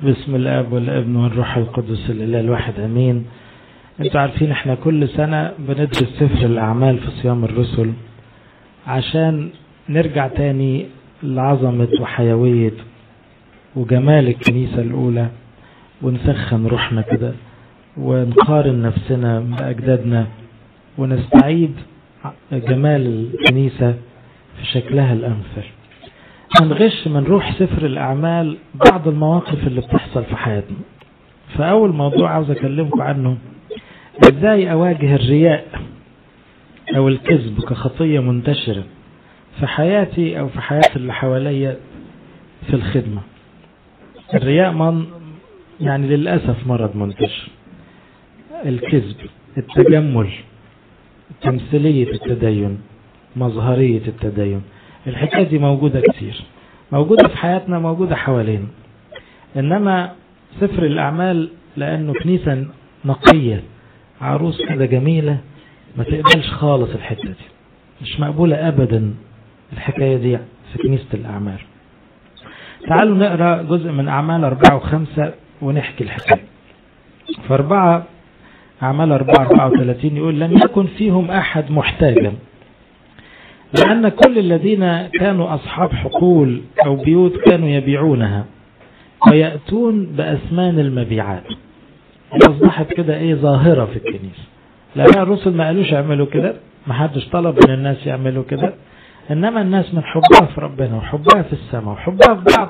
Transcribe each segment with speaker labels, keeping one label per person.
Speaker 1: بسم الاب والابن والروح القدس الاله الواحد امين انتوا عارفين احنا كل سنة بندرس سفر الاعمال في صيام الرسل عشان نرجع تاني لعظمة وحيوية وجمال الكنيسة الاولى ونسخن روحنا كده ونقارن نفسنا بأجدادنا ونستعيد جمال الكنيسة في شكلها الأمثل هنغش من روح سفر الأعمال بعض المواقف اللي بتحصل في حياتنا فأول موضوع عاوز أكلمكم عنه إزاي أواجه الرياء أو الكذب كخطية منتشرة في حياتي أو في حياة اللي حواليا في الخدمة الرياء من يعني للأسف مرض منتشر الكذب التجمل تمثيلية التدين مظهرية التدين الحكاية دي موجودة كتير موجودة في حياتنا موجودة حوالينا إنما سفر الأعمال لأنه كنيسة نقية عروس كده جميلة ما تقبلش خالص الحتة دي مش مقبولة أبدا الحكاية دي في كنيسة الأعمال تعالوا نقرأ جزء من أعمال أربعة وخمسة ونحكي الحكاية فأربعة أعمال أربعة أربعة وثلاثين يقول لم يكن فيهم أحد محتاجا لأن كل الذين كانوا أصحاب حقول أو بيوت كانوا يبيعونها ويأتون بأثمان المبيعات أصبحت كده إيه ظاهرة في الكنيسة لأن الرسل ما قالوش يعملوا كده ما حدش طلب من الناس يعملوا كده إنما الناس من حبها في ربنا وحبها في السماء وحبها في بعض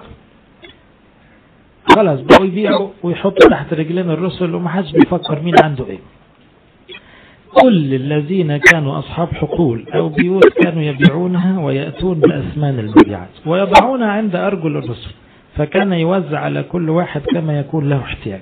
Speaker 1: خلاص بقوا يبيعوا ويحطوا تحت رجلين الرسل ومحدش بيفكر مين عنده ايه كل الذين كانوا أصحاب حقول أو بيوت كانوا يبيعونها ويأتون بأثمان المبيعات ويضعونها عند أرجل الرسل فكان يوزع على كل واحد كما يكون له احتياج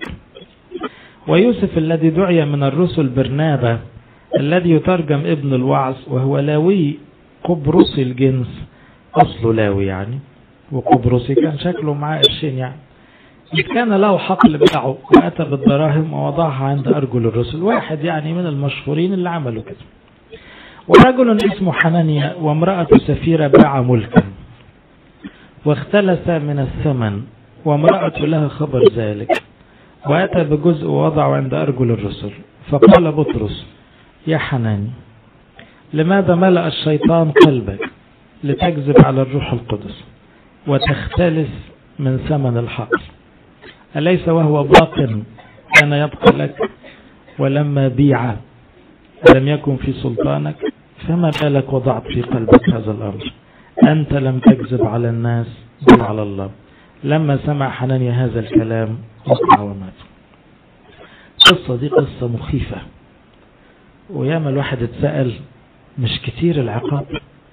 Speaker 1: ويوسف الذي دعي من الرسل برنابا الذي يترجم ابن الوعظ وهو لاوي قبرصي الجنس أصله لاوي يعني وقبرصي كان شكله معاه قرشين يعني كان له حقل بتاعه وأتى بالدراهم ووضعها عند أرجل الرسل واحد يعني من المشهورين اللي عملوا كده ورجل اسمه حنانيا وامرأة سفيرة باع ملكا واختلس من الثمن وامرأة لها خبر ذلك وأتى بجزء ووضعه عند أرجل الرسل فقال بطرس يا حناني لماذا ملأ الشيطان قلبك لتكذب على الروح القدس وتختلس من ثمن الحقل أليس وهو باق كان يبقى لك ولما بيع ألم يكن في سلطانك فما بالك وضعت في قلبك هذا الأمر أنت لم تكذب على الناس بل على الله لما سمع حنانيا هذا الكلام وقع ومات قصة دي قصة مخيفة وياما الواحد اتسأل مش كتير العقاب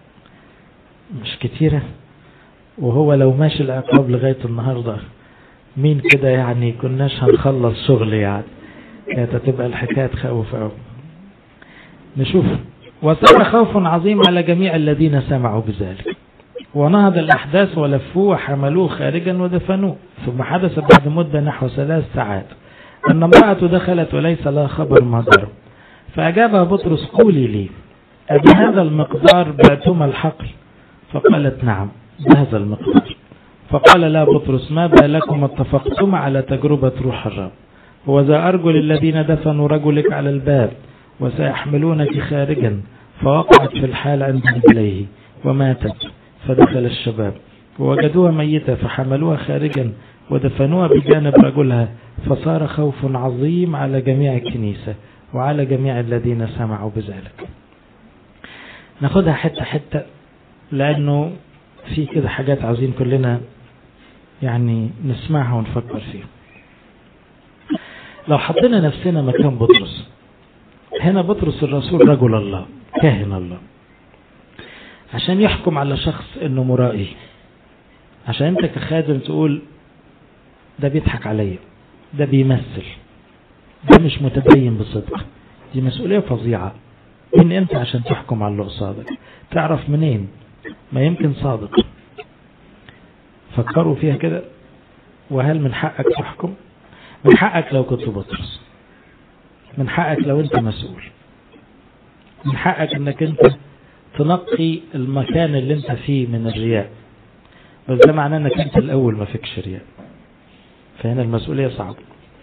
Speaker 1: مش كتيرة وهو لو ماشي العقاب لغاية النهاردة مين كده يعني كناش هنخلص شغل يعني كانت هتبقى الحكاية تخوف أوي نشوف وصار خوف عظيم على جميع الذين سمعوا بذلك ونهض الأحداث ولفوه وحملوه خارجا ودفنوه ثم حدث بعد مدة نحو ثلاث ساعات أن امرأة دخلت وليس لها خبر ما ضرب فأجابها بطرس قولي لي أبهذا المقدار بعتم الحقل فقالت نعم بهذا المقدار فقال لا بطرس ما بالكم اتفقتم على تجربة روح الرب وذا أرجل الذين دفنوا رجلك على الباب وسيحملونك خارجا فوقعت في الحال عند رجليه وماتت فدخل الشباب ووجدوها ميتة فحملوها خارجا ودفنوها بجانب رجلها فصار خوف عظيم على جميع الكنيسة وعلى جميع الذين سمعوا بذلك ناخدها حتة حتة لأنه في كده حاجات عاوزين كلنا يعني نسمعها ونفكر فيها لو حطينا نفسنا مكان بطرس هنا بطرس الرسول رجل الله كاهن الله عشان يحكم على شخص انه مرائي عشان انت كخادم تقول ده بيضحك عليا ده بيمثل ده مش متدين بصدق دي مسؤولية فظيعة مين انت عشان تحكم على اللي قصادك تعرف منين ما يمكن صادق فكروا فيها كده وهل من حقك تحكم من حقك لو كنت بطرس من حقك لو انت مسؤول من حقك انك انت تنقي المكان اللي انت فيه من الرياء بس ده معناه انك انت الاول ما فيكش رياء فهنا المسؤولية صعبة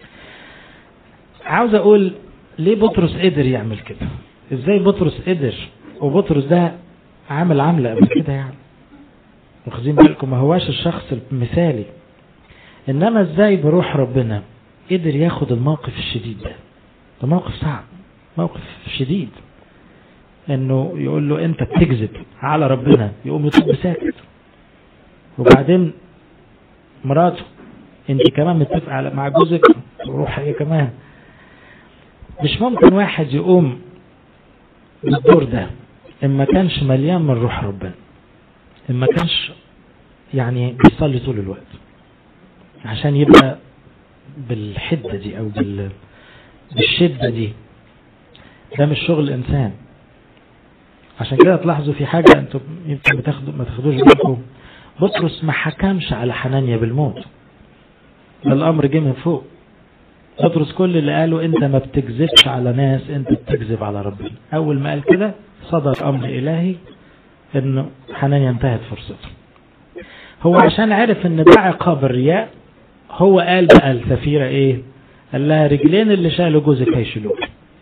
Speaker 1: عاوز اقول ليه بطرس قدر يعمل كده ازاي بطرس قدر وبطرس ده عامل عاملة قبل كده يعني واخدين بالكم ما هواش الشخص المثالي انما ازاي بروح ربنا قدر ياخد الموقف الشديد ده ده موقف صعب موقف شديد انه يقول له انت بتكذب على ربنا يقوم يطب ساكت وبعدين مراته انت كمان متفق على مع جوزك وروح هي كمان مش ممكن واحد يقوم بالدور ده ان ما كانش مليان من روح ربنا ان ما كانش يعني بيصلي طول الوقت عشان يبقى بالحدة دي او بال بالشدة دي ده مش شغل انسان عشان كده تلاحظوا في حاجة انتم يمكن بتاخدوا ما تاخدوش بالكم بطرس ما حكمش على حنانيا بالموت ده الامر جه من فوق بطرس كل اللي قاله انت ما بتكذبش على ناس انت بتكذب على ربنا اول ما قال كده صدر امر الهي انه حنانيا انتهت فرصته هو عشان عرف ان ده عقاب الرياء هو قال بقى السفيرة ايه قال لها رجلين اللي شالوا جوزك هيشيلوك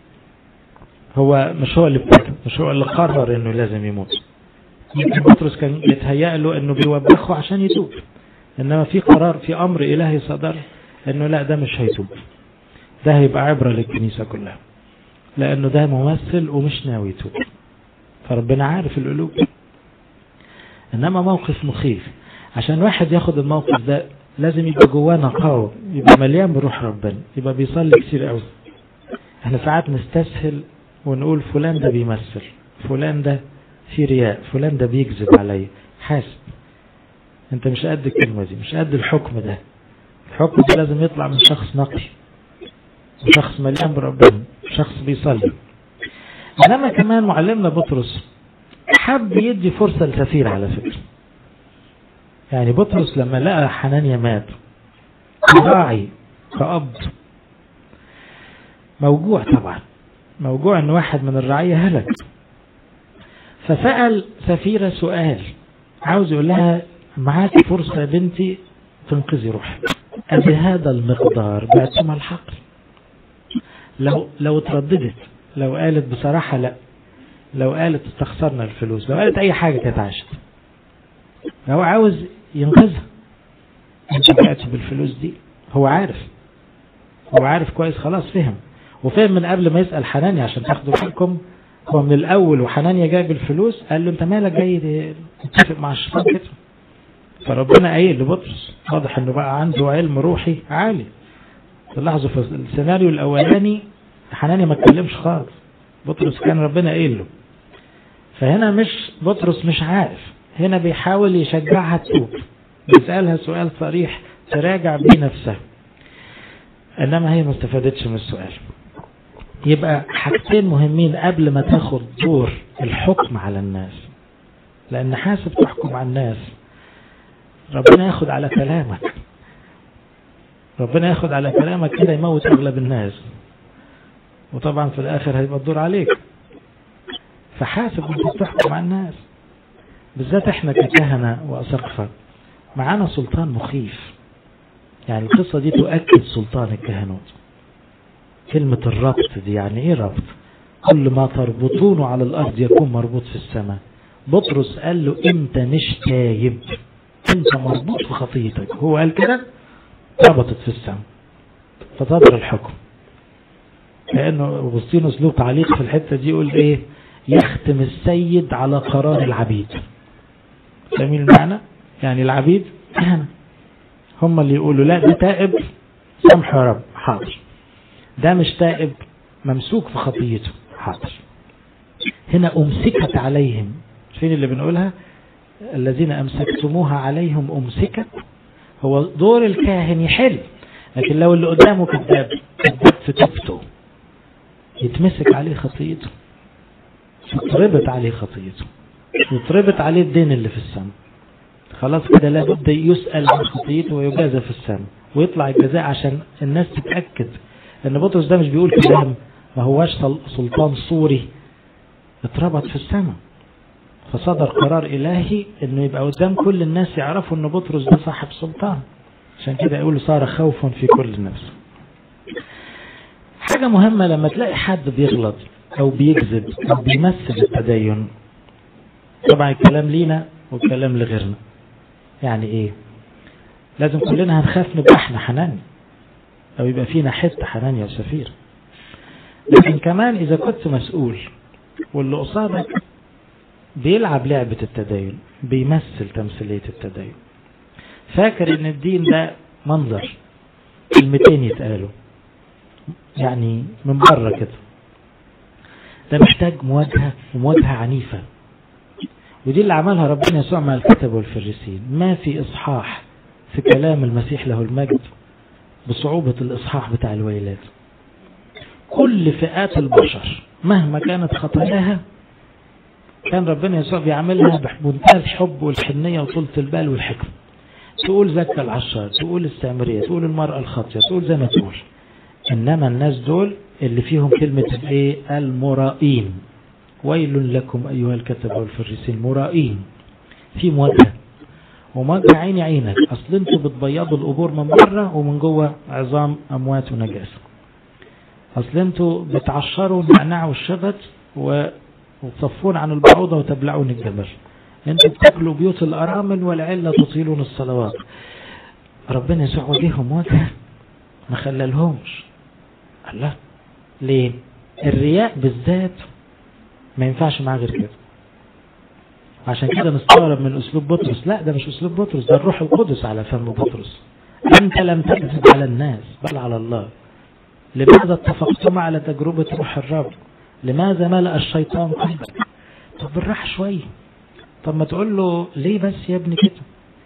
Speaker 1: هو مش هو اللي ابتدى مش هو اللي قرر انه لازم يموت يمكن بطرس كان يتهيأ له انه بيوبخه عشان يتوب انما في قرار في امر الهي صدر انه لا ده مش هيتوب ده هيبقى عبرة للكنيسة كلها لانه ده ممثل ومش ناوي يتوب فربنا عارف القلوب انما موقف مخيف عشان واحد ياخد الموقف ده لازم يبقى جواه نقاوة يبقى مليان بروح ربنا يبقى بيصلي كتير قوي احنا ساعات نستسهل ونقول فلان ده بيمثل فلان ده في رياء فلان ده بيكذب عليا حاسب انت مش قد الكلمة دي مش قد الحكم ده الحكم ده لازم يطلع من شخص نقي شخص مليان بربنا شخص بيصلي انما كمان معلمنا بطرس حب يدي فرصة لسفير على فكرة يعني بطرس لما لقى حنانيا مات راعي كأب موجوع طبعا موجوع ان واحد من الرعية هلك فسأل سفيرة سؤال عاوز يقول لها معاك فرصة يا بنتي تنقذي روحك بهذا المقدار بعتم الحقل لو لو ترددت لو قالت بصراحة لا لو قالت استخسرنا الفلوس لو قالت اي حاجة كانت عاشت هو عاوز ينقذها انت بعت بالفلوس دي هو عارف هو عارف كويس خلاص فهم وفهم من قبل ما يسأل حنانيا عشان تاخدوا بالكم هو من الاول وحنانيا جايب الفلوس قال له انت مالك جاي تتفق مع الشيطان كده فربنا قايل لبطرس واضح انه بقى عنده علم روحي عالي تلاحظوا في السيناريو الاولاني حنانيا ما اتكلمش خالص بطرس كان ربنا قايل له فهنا مش بطرس مش عارف هنا بيحاول يشجعها تتوب بيسألها سؤال صريح تراجع بيه نفسها انما هي ما استفادتش من السؤال يبقى حاجتين مهمين قبل ما تاخد دور الحكم على الناس لان حاسب تحكم على الناس ربنا ياخد على كلامك ربنا ياخد على كلامك كده يموت اغلب الناس وطبعا في الاخر هيبقى الدور عليك فحاسب وانت بتحكم على الناس بالذات احنا ككهنة وأسقفة معانا سلطان مخيف يعني القصة دي تؤكد سلطان الكهنوت كلمة الربط دي يعني ايه ربط كل ما تربطونه على الأرض يكون مربوط في السماء بطرس قال له انت مش تايب انت مربوط في خطيتك هو قال كده ربطت في السماء فصدر الحكم كأنه أغسطينوس له تعليق في الحتة دي يقول ايه يختم السيد على قرار العبيد فاهمين المعنى يعني العبيد كهنة هم اللي يقولوا لا ده تائب سامحه يا رب حاضر ده مش تائب ممسوك في خطيته حاضر هنا أمسكت عليهم فين اللي بنقولها الذين أمسكتموها عليهم أمسكت هو دور الكاهن يحل لكن لو اللي قدامه كذاب كذاب في توبته يتمسك عليه خطيته يتربط عليه خطيته يتربط عليه الدين اللي في السماء خلاص كده لابد يسأل عن خطيته ويجازى في السماء ويطلع الجزاء عشان الناس تتأكد ان بطرس ده مش بيقول كلام ما هواش سلطان صوري اتربط في السماء فصدر قرار إلهي انه يبقى قدام كل الناس يعرفوا ان بطرس ده صاحب سلطان عشان كده يقولوا صار خوف في كل نفس حاجة مهمة لما تلاقي حد بيغلط او بيكذب او بيمثل التدين طبعا الكلام لينا والكلام لغيرنا يعني ايه لازم كلنا هنخاف نبقى احنا حنان او يبقى فينا حته حنانيا وسفير لكن كمان اذا كنت مسؤول واللي قصادك بيلعب لعبة التدين بيمثل تمثيلية التدين فاكر ان الدين ده منظر كلمتين يتقالوا يعني من بره كده ده محتاج مواجهة ومواجهة عنيفة ودي اللي عملها ربنا يسوع مع الكتب والفريسين ما في إصحاح في كلام المسيح له المجد بصعوبة الإصحاح بتاع الويلات كل فئات البشر مهما كانت خطاياها كان ربنا يسوع بيعملها بمنتهى الحب والحنية وطولة البال والحكمة تقول زكى العشار تقول السامرية تقول المرأة الخاطية تقول زي ما تقول إنما الناس دول اللي فيهم كلمة الايه المرائين ويل لكم أيها الكتب والفريسين مرائين في مواجهة ومواجهة عيني عينك أصل انتوا بتبيضوا القبور من بره ومن جوه عظام أموات ونجاسة أصل انتوا بتعشروا النعناع والشبت وتصفون عن البعوضة وتبلعون الجمل انتوا بتاكلوا بيوت الأرامل والعلة تطيلون الصلوات ربنا يسوع وجههم وجهه ما خلالهمش الله ليه الرياء بالذات ما ينفعش معاه غير كده عشان كده نستغرب من اسلوب بطرس لا ده مش اسلوب بطرس ده الروح القدس على فم بطرس انت لم تكذب على الناس بل على الله لماذا اتفقتما على تجربة روح الرب لماذا ملأ الشيطان قلبك طب بالراحة شوية طب ما تقول له ليه بس يا ابني كده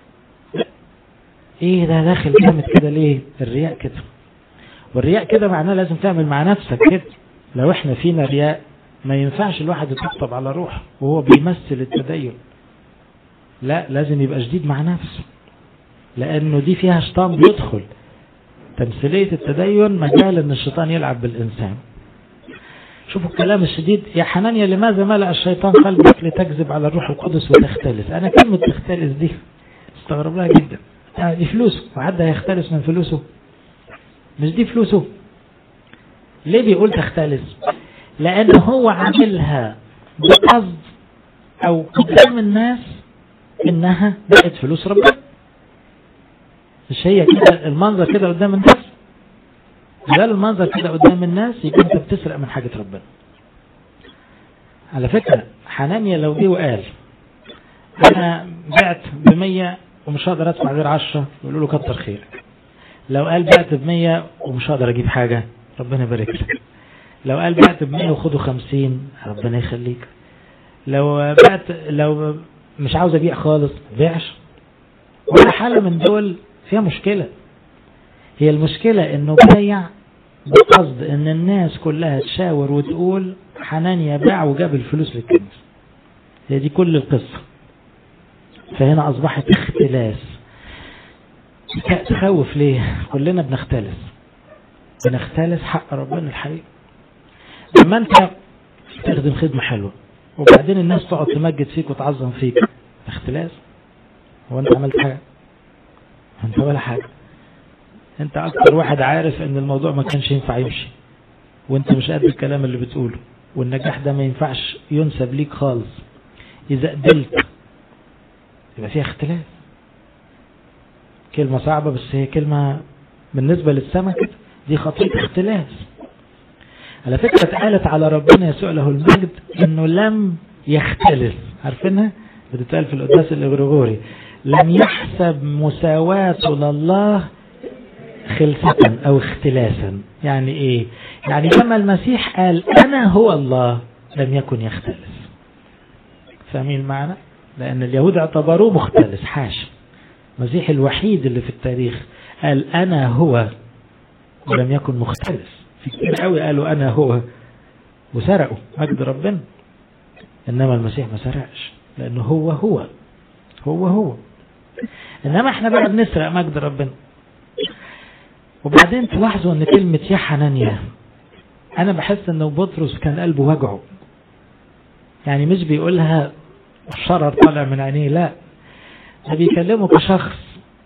Speaker 1: ايه ده داخل جامد كده ليه الرياء كده والرياء كده معناه لازم تعمل مع نفسك كده لو احنا فينا رياء ما ينفعش الواحد يطبطب على روحه وهو بيمثل التدين لا لازم يبقى شديد مع نفسه لانه دي فيها شيطان بيدخل تمثيلية التدين مجال ان الشيطان يلعب بالانسان شوفوا الكلام الشديد يا حنانيا لماذا ملأ الشيطان قلبك لتكذب على الروح القدس وتختلس انا كلمة تختلس دي استغرب لها جدا يعني دي فلوسه وحد هيختلس من فلوسه مش دي فلوسه ليه بيقول تختلس لان هو عاملها بقصد او قدام الناس انها بقت فلوس ربنا مش هي كده المنظر كده قدام الناس ده المنظر كده قدام الناس يبقى انت بتسرق من حاجة ربنا على فكرة حنانيا لو جه وقال انا بعت بمية ومش هقدر ادفع غير عشرة يقولوا له كتر خيرك لو قال بعت بمية ومش هقدر اجيب حاجة ربنا يبارك لك لو قال بعت بمية وخدوا خمسين ربنا يخليك لو بعت لو مش عاوز ابيع خالص بيعش ولا حالة من دول فيها مشكلة هي المشكلة انه بايع بقصد ان الناس كلها تشاور وتقول حنانيا باع وجاب الفلوس للكنيسة هي دي كل القصة فهنا اصبحت اختلاس تخوف ليه كلنا بنختلس بنختلس حق ربنا الحقيقي لما انت تخدم خدمة حلوة وبعدين الناس تقعد تمجد فيك وتعظم فيك اختلاس هو انت عملت حاجة انت ولا حاجة انت اكتر واحد عارف ان الموضوع ما كانش ينفع يمشي وانت مش قد الكلام اللي بتقوله والنجاح ده ما ينفعش ينسب ليك خالص اذا قبلت يبقى فيها اختلاف كلمة صعبة بس هي كلمة بالنسبة للسمك دي خطية اختلاف على فكرة اتقالت على ربنا يسوع له المجد انه لم يختلف عارفينها بتتقال في القداس الاغريغوري لم يحسب مساواته لله خلفة او اختلاسا يعني ايه يعني لما المسيح قال انا هو الله لم يكن يختلف فاهمين المعنى لان اليهود اعتبروه مختلس حاشا المسيح الوحيد اللي في التاريخ قال انا هو ولم يكن مختلف في كتير قوي قالوا انا هو وسرقوا مجد ربنا انما المسيح ما سرقش لانه هو هو هو هو انما احنا بقى بنسرق مجد ربنا وبعدين تلاحظوا ان كلمة يا حنانيا انا بحس انه بطرس كان قلبه وجعه يعني مش بيقولها الشرر طالع من عينيه لا ده بيكلمه كشخص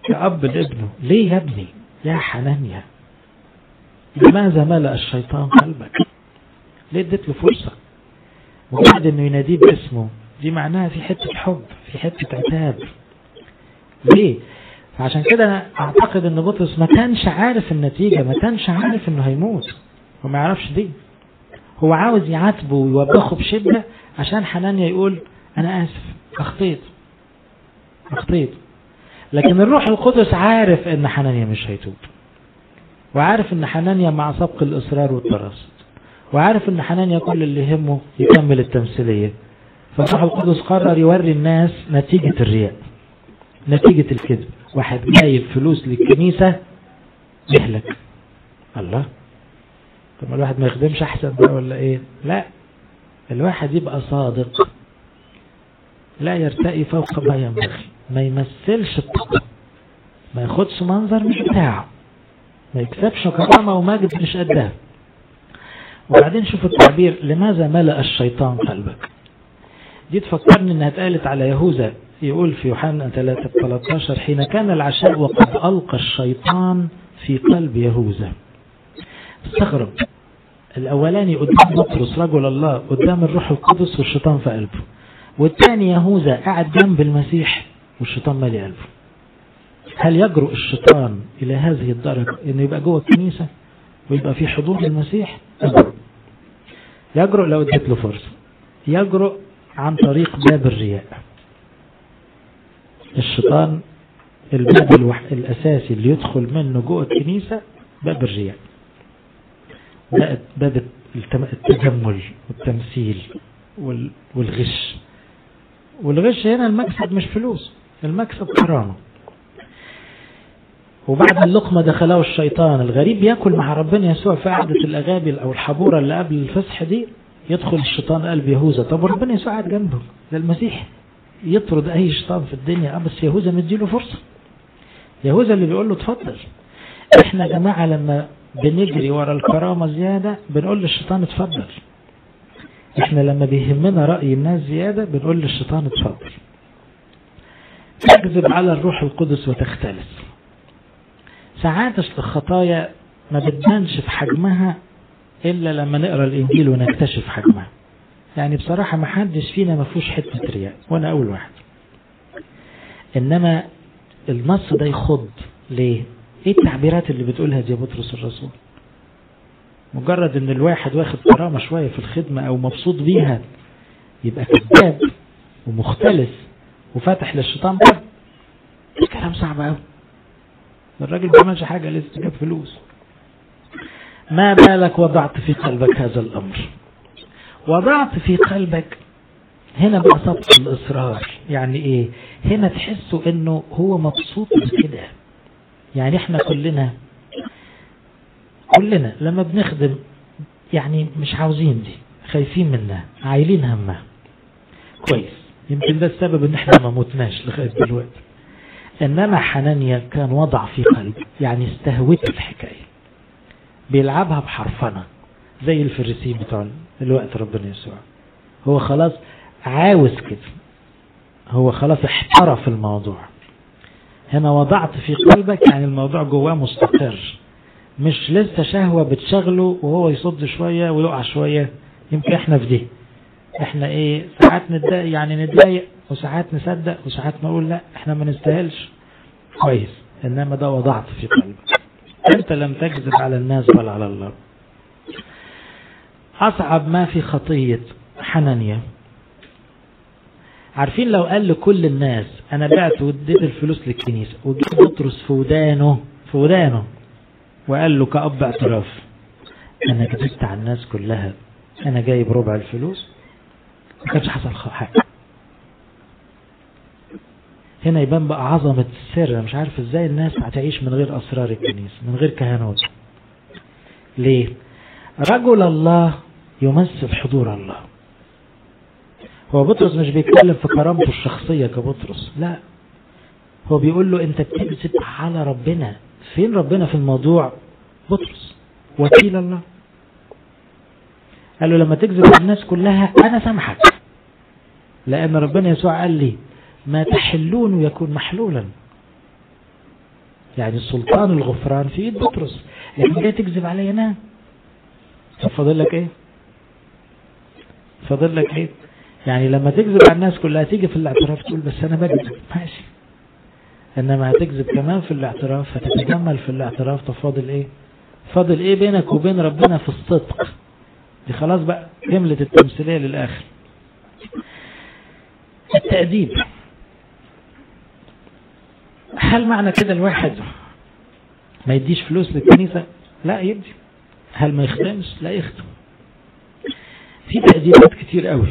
Speaker 1: كأب لابنه ليه يا ابني يا حنانيا لماذا ملأ الشيطان قلبك ليه اديت له فرصة مجرد انه يناديه باسمه دي معناها في حتة حب في حتة عتاب ليه فعشان كده انا اعتقد ان بطرس ما كانش عارف النتيجة ما كانش عارف انه هيموت هو ما يعرفش دي هو عاوز يعاتبه ويوبخه بشدة عشان حنانيا يقول انا اسف اخطيت اخطيت لكن الروح القدس عارف ان حنانيا مش هيتوب وعارف ان حنانيا مع سبق الاصرار والترصد وعارف ان حنانيا كل اللي يهمه يكمل التمثيلية فالروح القدس قرر يوري الناس نتيجة الرياء نتيجة الكذب واحد جايب فلوس للكنيسة يهلك الله طب الواحد ما يخدمش احسن بقى ولا ايه لا الواحد يبقى صادق لا يرتقي فوق ما ينبغي ما يمثلش التقوى ما ياخدش منظر مش بتاعه ما يكسبش كرامة ومجد مش قدها وبعدين شوف التعبير لماذا ملأ الشيطان قلبك دي تفكرني انها اتقالت على يهوذا يقول في يوحنا 13 حين كان العشاء وقد ألقى الشيطان في قلب يهوذا استغرب الأولاني قدام بطرس رجل الله قدام الروح القدس والشيطان في قلبه والثاني يهوذا قاعد جنب المسيح والشيطان مالي قلبه هل يجرؤ الشيطان إلى هذه الدرجة إنه يبقى جوه الكنيسة ويبقى في حضور المسيح يجرؤ يجرؤ لو اديت له فرصة يجرؤ عن طريق باب الرياء الشيطان الباب الوح... الأساسي اللي يدخل منه جوه الكنيسة باب الرياء باب التجمل والتمثيل وال... والغش والغش هنا المكسب مش فلوس المكسب كرامة وبعد اللقمة دخله الشيطان الغريب يأكل مع ربنا يسوع في قعدة الأغابي أو الحبورة اللي قبل الفسح دي يدخل الشيطان قلب يهوذا طب وربنا يسوع قاعد جنبه ده المسيح يطرد أي شيطان في الدنيا أه بس يهوذا مديله فرصة يهوذا اللي بيقول له اتفضل احنا يا جماعة لما بنجري ورا الكرامة زيادة بنقول للشيطان اتفضل احنا لما بيهمنا رأي الناس زيادة بنقول للشيطان اتفضل تكذب على الروح القدس وتختلس ساعات الخطايا ما بتبانش في حجمها إلا لما نقرأ الإنجيل ونكتشف حجمها يعني بصراحة ما حدش فينا ما فيهوش حتة رياء وأنا أول واحد إنما النص ده يخض ليه إيه التعبيرات اللي بتقولها دي بطرس الرسول مجرد إن الواحد واخد كرامة شوية في الخدمة أو مبسوط بيها يبقى كذاب ومختلس وفاتح للشيطان باب الكلام صعب قوي الراجل ما عملش حاجة لسه جاب فلوس ما بالك وضعت في قلبك هذا الأمر وضعت في قلبك هنا بقى سبق الإصرار يعني إيه هنا تحسوا إنه هو مبسوط بكده يعني إحنا كلنا كلنا لما بنخدم يعني مش عاوزين دي خايفين منها عايلين همها كويس يمكن ده السبب ان احنا ما موتناش لغايه دلوقتي انما حنانيا كان وضع في قلبه يعني استهوته الحكايه بيلعبها بحرفنه زي الفريسيين بتوع الوقت ربنا يسوع هو خلاص عاوز كده هو خلاص احترف الموضوع هنا وضعت في قلبك يعني الموضوع جواه مستقر مش لسه شهوة بتشغله وهو يصد شوية ويقع شوية يمكن احنا في دي احنا ايه ساعات نتضايق يعني نتضايق وساعات نصدق وساعات نقول لا احنا ما نستاهلش كويس انما ده وضعت في قلبك انت لم تكذب على الناس بل على الله اصعب ما في خطية حنانيا عارفين لو قال لكل الناس انا بعت واديت الفلوس للكنيسة وجيت بطرس في ودانه في ودانه وقال له كأب اعتراف انا كذبت على الناس كلها انا جايب ربع الفلوس ما كانش حصل حاجة هنا يبان بقى عظمة السر مش عارف ازاي الناس هتعيش من غير اسرار الكنيسة من غير كهنوت ليه رجل الله يمثل حضور الله هو بطرس مش بيتكلم في كرامته الشخصية كبطرس لا هو بيقول له انت بتكذب على ربنا فين ربنا في الموضوع بطرس وكيل الله قال له لما تكذب على الناس كلها انا سامحك لان ربنا يسوع قال لي ما تحلون يكون محلولا يعني سلطان الغفران في ايد بطرس لكن جاي تكذب عليا انا طب فاضل لك ايه فاضل لك ايه يعني لما تكذب على الناس كلها تيجي في الاعتراف تقول بس انا بكذب ماشي انما هتكذب كمان في الاعتراف هتتجمل في الاعتراف طب فاضل ايه فاضل ايه بينك وبين ربنا في الصدق دي خلاص بقى كملت التمثيلية للآخر التأديب هل معنى كده الواحد ما يديش فلوس للكنيسة لا يدي هل ما يخدمش لا يخدم في تأديبات كتير قوي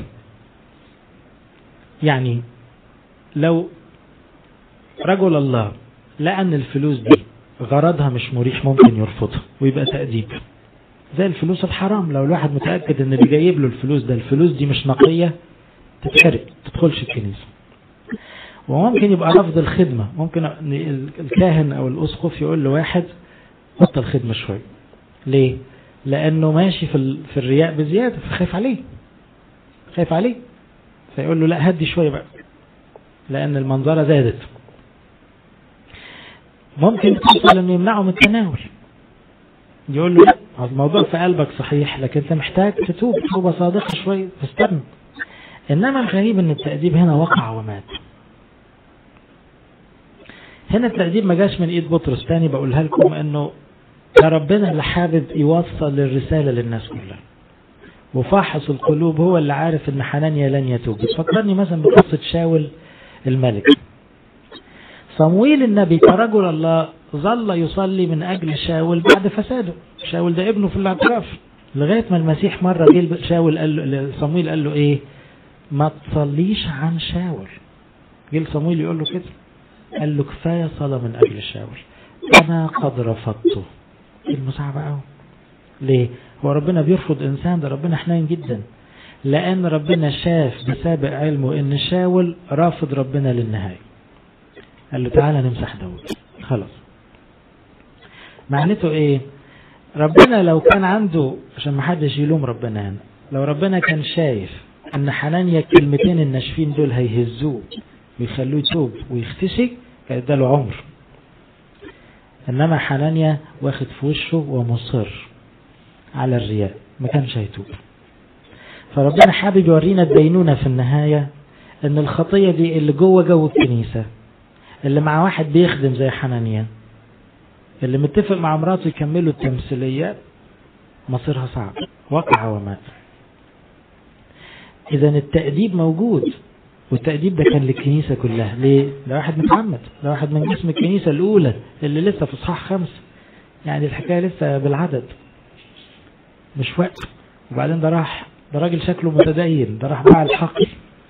Speaker 1: يعني لو رجل الله لقى ان الفلوس دي غرضها مش مريح ممكن يرفضها ويبقى تأديب زي الفلوس الحرام لو الواحد متأكد ان اللي جايب له الفلوس ده الفلوس دي مش نقية تتحرق تدخلش الكنيسة وممكن يبقى رفض الخدمة ممكن الكاهن او الاسقف يقول لواحد بطل خدمة شوية ليه لانه ماشي في, في الرياء بزيادة فخايف عليه خايف عليه فيقول له لا هدي شوية بقى لان المنظرة زادت ممكن توصل انه يمنعه من التناول يقول له لا الموضوع في قلبك صحيح لكن انت محتاج تتوب توبة صادقة شوية فاستنى انما الغريب ان التأديب هنا وقع ومات هنا التأديب ما جاش من ايد بطرس تاني بقولها لكم انه ده ربنا اللي حابب يوصل الرسالة للناس كلها وفاحص القلوب هو اللي عارف ان حنانيا لن يتوب فكرني مثلا بقصة شاول الملك صمويل النبي كرجل الله ظل يصلي من أجل شاول بعد فساده شاول ده ابنه في الاعتراف لغاية ما المسيح مرة جه شاول قال له صمويل قال له ايه ما تصليش عن شاول جه صمويل يقول له كده قال له كفاية صلاة من أجل شاول أنا قد رفضته المصعب قوي ليه هو ربنا بيرفض إنسان ده ربنا حنين جدا لأن ربنا شاف بسابق علمه إن شاول رافض ربنا للنهاية قال له تعالى نمسح داود خلاص معناته ايه ربنا لو كان عنده عشان ما حدش يلوم ربنا هنا لو ربنا كان شايف ان حنانيا الكلمتين الناشفين دول هيهزوه ويخلوه يتوب ويختشي كان اداله عمر انما حنانيا واخد في وشه ومصر على الرياء ما كانش هيتوب فربنا حابب يورينا الدينونة في النهاية ان الخطية دي اللي جوه جو الكنيسة اللي مع واحد بيخدم زي حنانيا اللي متفق مع مراته يكملوا التمثيليات مصيرها صعب وقع ومات اذا التأديب موجود والتأديب ده كان للكنيسة كلها ليه؟ ده واحد متعمد ده واحد من جسم الكنيسة الأولى اللي لسه في إصحاح خمسة يعني الحكاية لسه بالعدد مش وقت وبعدين ده راح ده راجل شكله متدين ده راح باع الحقل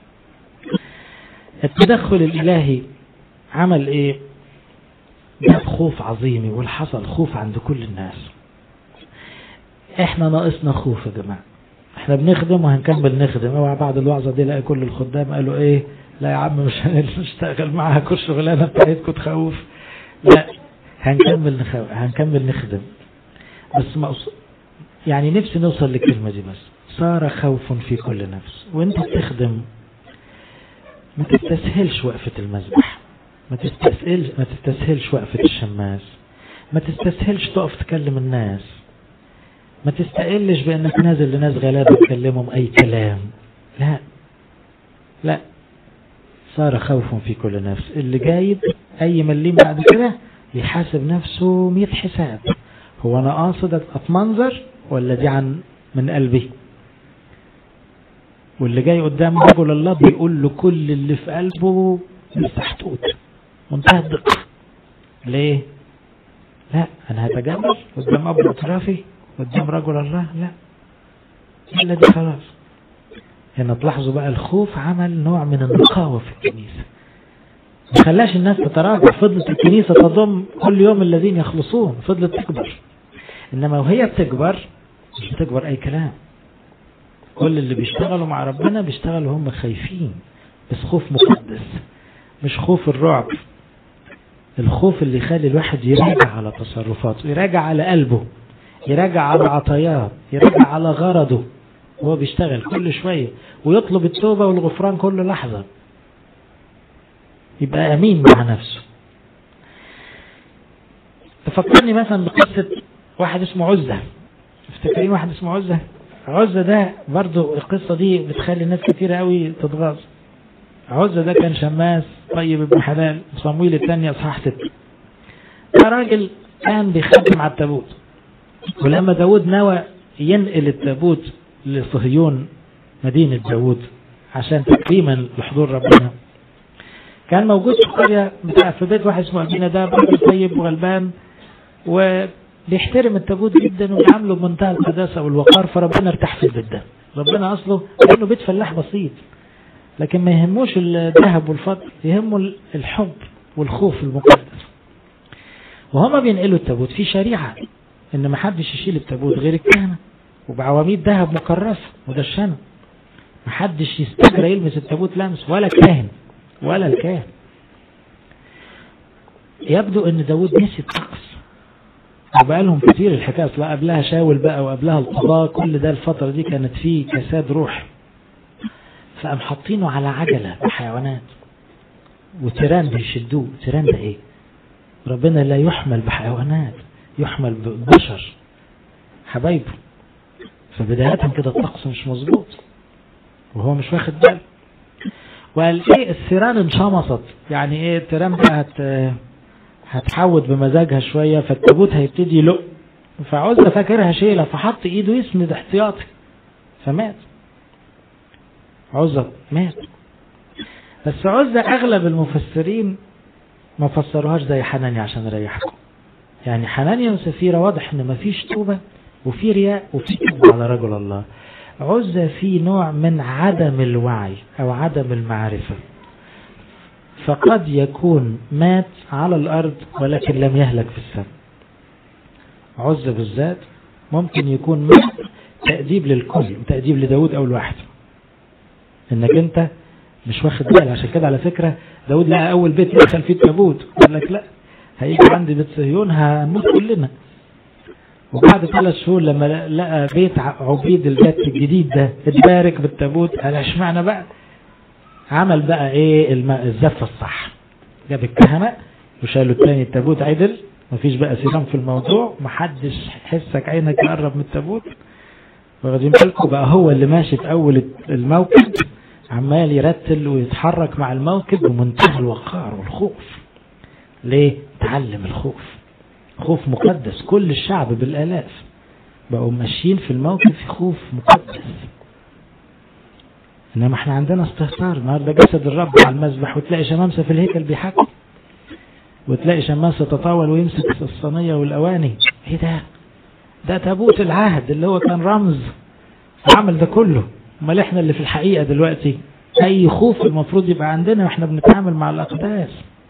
Speaker 1: التدخل الإلهي عمل ايه جاب خوف عظيم يقول حصل خوف عند كل الناس احنا ناقصنا خوف يا جماعة احنا بنخدم وهنكمل نخدم اوعى بعد الوعظة دي لقى كل الخدام قالوا ايه لا يا عم مش هنشتغل معاها كل شغلانة بتاعتكم تخوف لا هنكمل نخو... هنكمل نخدم بس مقص... يعني نفسي نوصل للكلمة دي بس صار خوف في كل نفس وانت بتخدم ما تستسهلش وقفة المذبح ما تستسهلش ما تستسهلش وقفة الشماس ما تستسهلش تقف تكلم الناس ما تستقلش بانك نازل لناس غلابة تكلمهم اي كلام لا لا صار خوف في كل نفس اللي جايب اي مليم بعد كده يحاسب نفسه مئة حساب هو انا قاصد اتمنظر ولا دي عن من قلبي واللي جاي قدام رجل الله بيقول له كل اللي في قلبه مستحتوت منتهى الدقة ليه لا انا هتجمل قدام اب اعترافي قدام رجل الله لا الا دي خلاص هنا تلاحظوا بقى الخوف عمل نوع من النقاوة في الكنيسة ما خلاش الناس تتراجع فضلت الكنيسة تضم كل يوم الذين يخلصون فضلت تكبر انما وهي بتكبر مش بتكبر اي كلام كل اللي بيشتغلوا مع ربنا بيشتغلوا هم خايفين بس خوف مقدس مش خوف الرعب الخوف اللي يخلي الواحد يراجع على تصرفاته يراجع على قلبه يراجع على عطاياه يراجع على غرضه وهو بيشتغل كل شوية ويطلب التوبة والغفران كل لحظة يبقى أمين مع نفسه تفكرني مثلا بقصة واحد اسمه عزة تفتكرين واحد اسمه عزة عزة ده برضو القصة دي بتخلي ناس كتير قوي تتغاظ عزة ده كان شماس طيب ابن حلال صمويل الثانية اصحاح ستة ده راجل كان بيخدم على التابوت ولما داود نوى ينقل التابوت لصهيون مدينة داود عشان تكريما لحضور ربنا كان موجود في قرية بتاع في بيت واحد اسمه أبينا ده راجل طيب وغلبان وبيحترم التابوت جدا وبيعامله بمنتهى القداسة والوقار فربنا ارتاح في البيت ده ربنا أصله كأنه بيت فلاح بسيط لكن ما يهموش الذهب والفضل يهمه الحب والخوف المقدس وهما بينقلوا التابوت في شريعة ان ما حدش يشيل التابوت غير الكهنة وبعواميد ذهب مكرسة مدشنة ما حدش يستجرى يلمس التابوت لمس ولا كاهن ولا الكاهن يبدو ان داود نسي الطقس وبقى لهم كتير الحكاية اصلا قبلها شاول بقى وقبلها القضاء كل ده الفترة دي كانت فيه كساد روح فقام حاطينه على عجلة بحيوانات وتيران بيشدوه تيران ده ايه ربنا لا يحمل بحيوانات يحمل ببشر حبايبه فبداية كده الطقس مش مظبوط وهو مش واخد باله وقال ايه الثيران انشمصت يعني ايه التيران بقى هت هتحود بمزاجها شوية فالتابوت هيبتدي يلق فعزة فاكرها شيلة فحط ايده يسند احتياطي فمات عزة مات بس عزة اغلب المفسرين ما فسروهاش زي حنانيا عشان اريحكم يعني حنانيا وسفيرة واضح ان مفيش توبة وفي رياء وفي توبة على رجل الله عزة في نوع من عدم الوعي او عدم المعرفة فقد يكون مات على الارض ولكن لم يهلك في السماء عزة بالذات ممكن يكون مات تأديب للكل تأديب لداود او لوحده انك انت مش واخد بالك عشان كده على فكرة داود لقى اول بيت يدخل فيه التابوت قال لك لا هيجي عندي بيت صهيون هنموت كلنا وبعد ثلاث شهور لما لقى بيت عبيد البيت الجديد ده اتبارك بالتابوت قال اشمعنى بقى عمل بقى ايه الزفة الصح جاب الكهنة وشالوا التاني التابوت عدل مفيش بقى سيران في الموضوع محدش حسك عينك يقرب من التابوت واخدين بالكم بقى هو اللي ماشي في اول الموكب عمال يرتل ويتحرك مع الموكب بمنتهى الوقار والخوف ليه تعلم الخوف خوف مقدس كل الشعب بالالاف بقوا ماشيين في الموكب في خوف مقدس انما احنا عندنا استهتار النهارده جسد الرب على المذبح وتلاقي شمامسه في الهيكل بيحكي وتلاقي شمامسه تطاول ويمسك الصينيه والاواني ايه ده ده تابوت العهد اللي هو كان رمز عمل ده كله امال احنا اللي في الحقيقه دلوقتي اي خوف المفروض يبقى عندنا واحنا بنتعامل مع الاقداس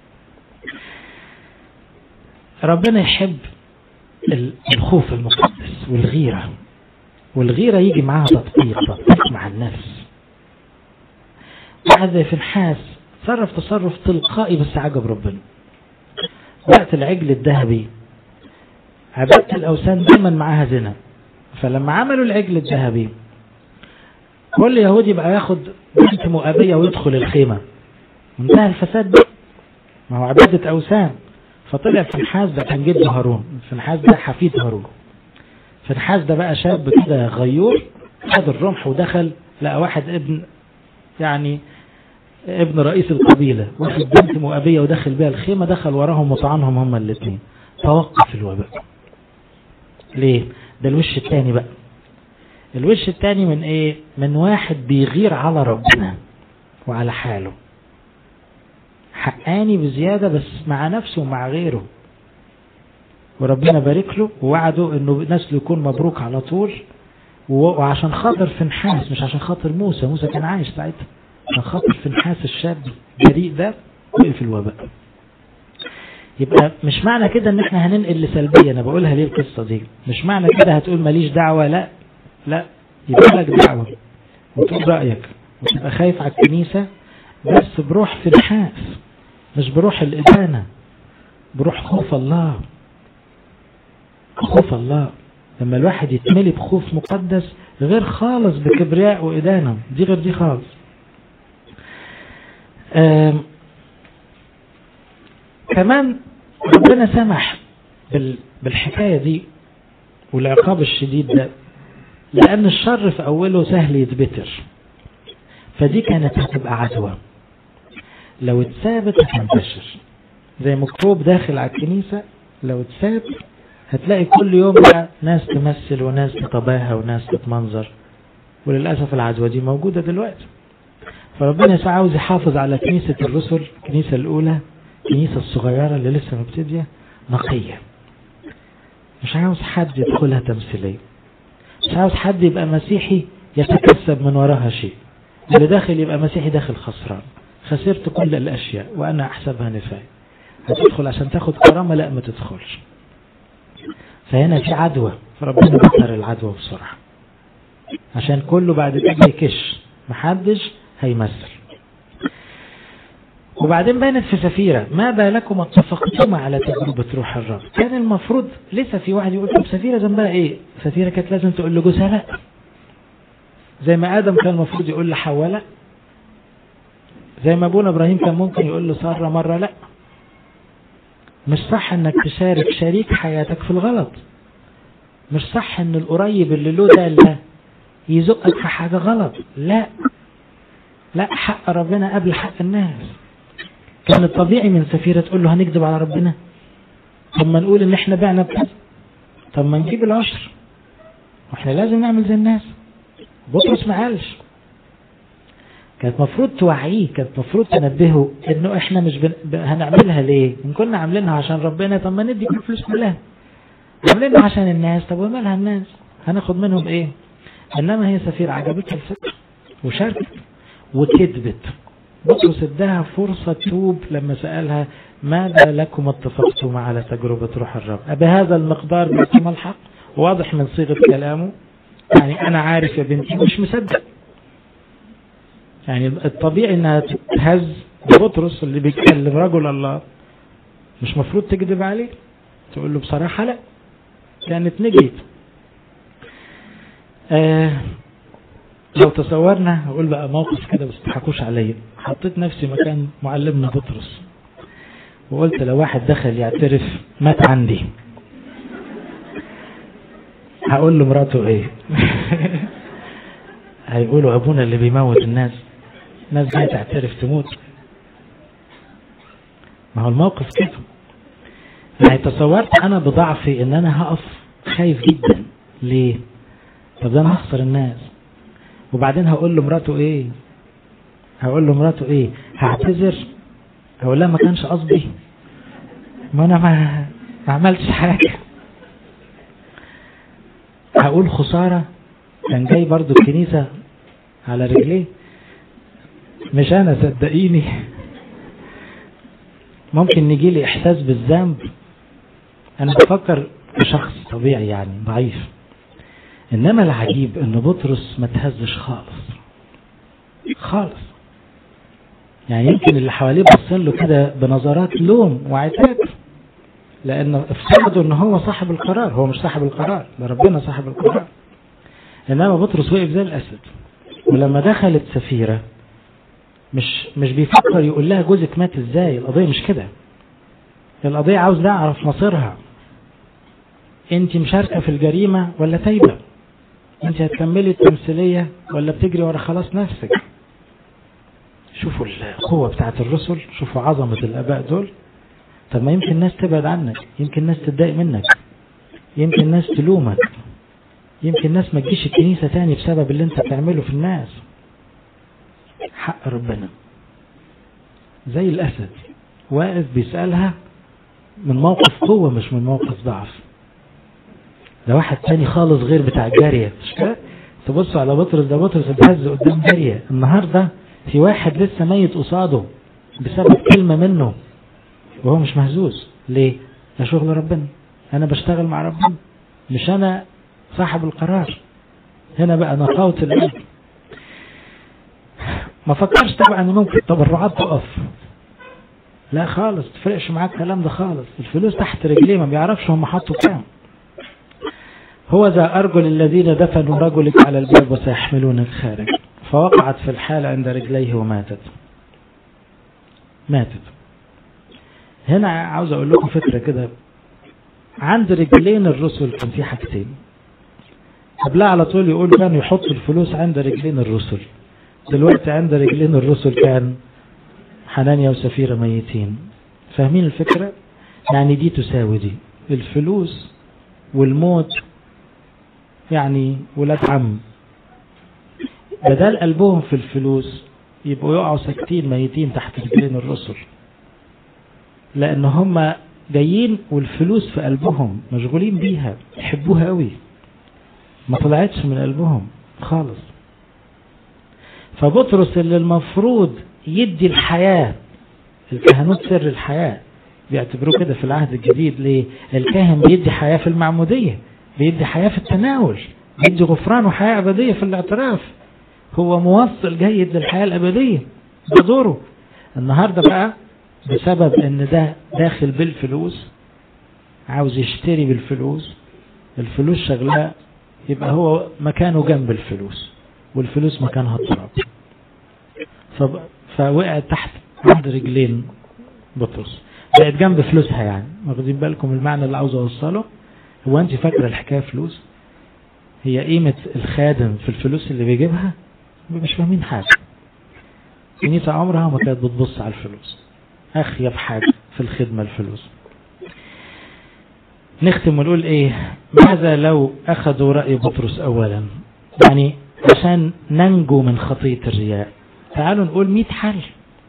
Speaker 1: ربنا يحب الخوف المقدس والغيرة والغيرة يجي معاها تطبيق تطبيق مع النفس واحد زي فنحاس تصرف تصرف تلقائي بس عجب ربنا وقت العجل الذهبي عبادة الأوثان دايما معاها زنا فلما عملوا العجل الذهبي كل يهودي بقى ياخد بنت مؤابية ويدخل الخيمة منتهى الفساد بقى ما هو عبادة أوثان فطلع فنحاس ده كان جد هارون فنحاس ده حفيد هارون فنحاس ده بقى شاب كده غيور خد الرمح ودخل لقى واحد ابن يعني ابن رئيس القبيلة واخد بنت مؤابية ودخل بيها الخيمة دخل وراهم وطعنهم هما الاثنين توقف الوباء ليه ده الوش الثاني بقى الوش الثاني من ايه من واحد بيغير على ربنا وعلى حاله حقاني بزيادة بس مع نفسه ومع غيره وربنا بارك له ووعده انه نسله يكون مبروك على طول وعشان خاطر فنحاس مش عشان خاطر موسى موسى كان عايش ساعتها عشان خاطر فنحاس الشاب الجريء ده وقف الوباء يبقى مش معنى كده ان احنا هننقل لسلبية انا بقولها ليه القصة دي مش معنى كده هتقول ماليش دعوة لا لا يبقى لك دعوة وتقول رأيك وتبقى خايف على الكنيسة بس بروح فنحاس مش بروح الإدانة بروح خوف الله خوف الله لما الواحد يتملي بخوف مقدس غير خالص بكبرياء وإدانة دي غير دي خالص كمان ربنا سمح بالحكاية دي والعقاب الشديد ده لأن الشر في أوله سهل يتبتر فدي كانت هتبقى عدوى لو اتثابت هتنتشر زي مكتوب داخل على الكنيسة لو اتثاب هتلاقي كل يوم بقى ناس تمثل وناس تتباهى وناس تتمنظر وللأسف العدوى دي موجودة دلوقتي فربنا يسوع عاوز يحافظ على كنيسة الرسل الكنيسة الأولى الكنيسة الصغيرة اللي لسه مبتدية نقية مش عاوز حد يدخلها تمثيلية مش عاوز حد يبقى مسيحي يتكسب من وراها شيء اللي داخل يبقى مسيحي داخل خسران خسرت كل الأشياء وأنا أحسبها نفاية هتدخل عشان تاخد كرامة لا ما تدخلش فهنا في عدوى فربنا بطر العدوى بسرعة عشان كله بعد كده يكش محدش هيمثل وبعدين بينت في سفيرة ما بالكم اتفقتما على تجربة روح الرب كان المفروض لسه في واحد يقول طب سفيرة ذنبها ايه سفيرة كانت لازم تقول لجوزها لا زي ما آدم كان المفروض يقول لحواء لا زي ما ابونا ابراهيم كان ممكن يقول لسارة مرة لا مش صح انك تشارك شريك حياتك في الغلط مش صح ان القريب اللي له ده لا يزقك في حاجة غلط لا لا حق ربنا قبل حق الناس كان الطبيعي من سفيرة تقول له هنكذب على ربنا طب ما نقول ان احنا بعنا بكذا طب ما نجيب العشر واحنا لازم نعمل زي الناس بطرس ما قالش كانت مفروض توعيه كانت مفروض تنبهه انه احنا مش بن... هنعملها ليه ان كنا عاملينها عشان ربنا طب ما ندي كل الفلوس كلها عاملينها عشان الناس طب ومالها الناس هناخد منهم ايه انما هي سفير عجبتها الفكره وشاركت وكذبت بطرس اداها فرصة توب لما سألها ماذا لكم اتفقتم على تجربة روح الرب بهذا المقدار بيتم الحق واضح من صيغة كلامه يعني أنا عارف يا بنتي مش مصدق يعني الطبيعي انها تهز بطرس اللي بيتكلم رجل الله مش مفروض تكذب عليه تقول له بصراحة لا كانت نجيت آه لو تصورنا هقول بقى موقف كده بس تضحكوش عليا حطيت نفسي مكان معلمنا بطرس وقلت لو واحد دخل يعترف مات عندي هقول له مراته ايه هيقولوا ابونا اللي بيموت الناس الناس جايه تعترف تموت ما هو الموقف كده يعني تصورت انا بضعفي ان انا هقف خايف جدا ليه طب ده انا هخسر الناس وبعدين هقول له مراته ايه هقول له مراته ايه هعتذر هقول لها ما كانش قصدي ما انا ما ما عملتش حاجه هقول خساره كان جاي برضو الكنيسه على رجليه مش انا صدقيني ممكن نجي لي احساس بالذنب انا بفكر كشخص طبيعي يعني ضعيف انما العجيب ان بطرس ما تهزش خالص خالص يعني يمكن اللي حواليه بصين له كده بنظرات لوم وعتاب لان افترضوا ان هو صاحب القرار هو مش صاحب القرار ده ربنا صاحب القرار انما بطرس وقف زي الاسد ولما دخلت سفيره مش مش بيفكر يقول لها جوزك مات ازاي القضيه مش كده القضيه عاوز نعرف مصيرها انت مشاركه في الجريمه ولا تايبه انت هتكملي التمثيليه ولا بتجري ورا خلاص نفسك شوفوا القوة بتاعت الرسل شوفوا عظمة الآباء دول طب ما يمكن الناس تبعد عنك يمكن الناس تتضايق منك يمكن الناس تلومك يمكن الناس ما تجيش الكنيسة تاني بسبب اللي انت بتعمله في الناس حق ربنا زي الأسد واقف بيسألها من موقف قوة مش من موقف ضعف ده واحد تاني خالص غير بتاع الجارية مش كده تبصوا على بطرس ده بطرس اتهز قدام جارية النهاردة في واحد لسه ميت قصاده بسبب كلمة منه وهو مش مهزوز ليه ده شغل ربنا انا بشتغل مع ربنا مش انا صاحب القرار هنا بقى نقاوة القلب ما فكرش طبعا ان ممكن التبرعات تقف لا خالص تفرقش معاك الكلام ده خالص الفلوس تحت رجليه ما بيعرفش هم حطوا كام هو ذا أرجل الذين دفنوا رجلك على الباب وسيحملونك خارج فوقعت في الحال عند رجليه وماتت ماتت هنا عاوز أقول لكم فكرة كده عند رجلين الرسل كان في حاجتين قبلها على طول يقول كان يحط الفلوس عند رجلين الرسل دلوقتي عند رجلين الرسل كان حنانيا وسفيرة ميتين فاهمين الفكرة يعني دي تساوي دي الفلوس والموت يعني ولاد عم بدل قلبهم في الفلوس يبقوا يقعوا ساكتين ميتين تحت رجلين الرسل لان هم جايين والفلوس في قلبهم مشغولين بيها يحبوها قوي ما طلعتش من قلبهم خالص فبطرس اللي المفروض يدي الحياة الكهنوت سر الحياة بيعتبروه كده في العهد الجديد ليه الكاهن بيدي حياة في المعمودية بيدي حياة في التناول بيدي غفران وحياة أبدية في الاعتراف هو موصل جيد للحياة الأبدية ده دوره النهاردة بقى بسبب ان ده داخل بالفلوس عاوز يشتري بالفلوس الفلوس شغلاه يبقى هو مكانه جنب الفلوس والفلوس مكانها التراب فوقعت تحت عند رجلين بطرس بقت جنب فلوسها يعني واخدين بالكم المعنى اللي عاوز اوصله هو انت فاكره الحكايه فلوس هي قيمه الخادم في الفلوس اللي بيجيبها مش فاهمين حاجه كنيسه عمرها ما كانت بتبص على الفلوس أخيب حاجة في الخدمة الفلوس نختم ونقول إيه ماذا لو أخذوا رأي بطرس أولا يعني عشان ننجو من خطية الرياء تعالوا نقول مئة حل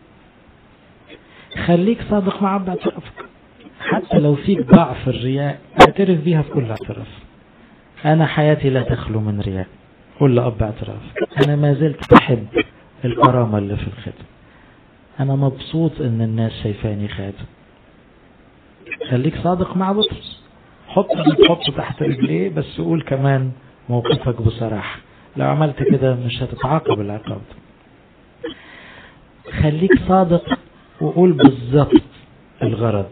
Speaker 1: خليك صادق مع رب اعترافك حتى لو فيك ضعف الرياء اعترف بيها في كل اعتراف أنا حياتي لا تخلو من رياء قول لأب اعترافك أنا ما زلت بحب الكرامة اللي في الخدمة أنا مبسوط إن الناس شايفاني خادم خليك صادق مع بطرس حط حطه تحت رجليه بس قول كمان موقفك بصراحة لو عملت كده مش هتتعاقب العقاب خليك صادق وقول بالظبط الغرض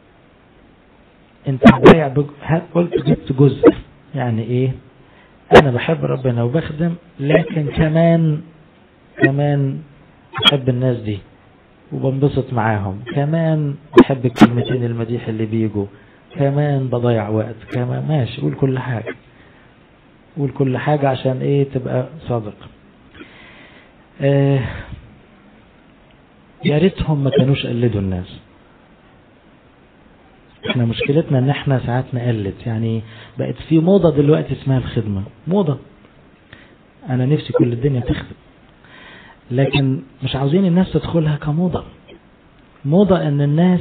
Speaker 1: انت بايع بج... قلت جبت جزء يعني ايه انا بحب ربنا وبخدم لكن كمان كمان بحب الناس دي وبنبسط معاهم كمان بحب الكلمتين المديح اللي بيجوا كمان بضيع وقت كمان ماشي قول كل حاجة قول كل حاجة عشان ايه تبقى صادق آه يا ريتهم ما كانوش قلدوا الناس احنا مشكلتنا ان احنا ساعات نقلد يعني بقت في موضة دلوقتي اسمها الخدمة موضة انا نفسي كل الدنيا تخدم لكن مش عاوزين الناس تدخلها كموضة موضة ان الناس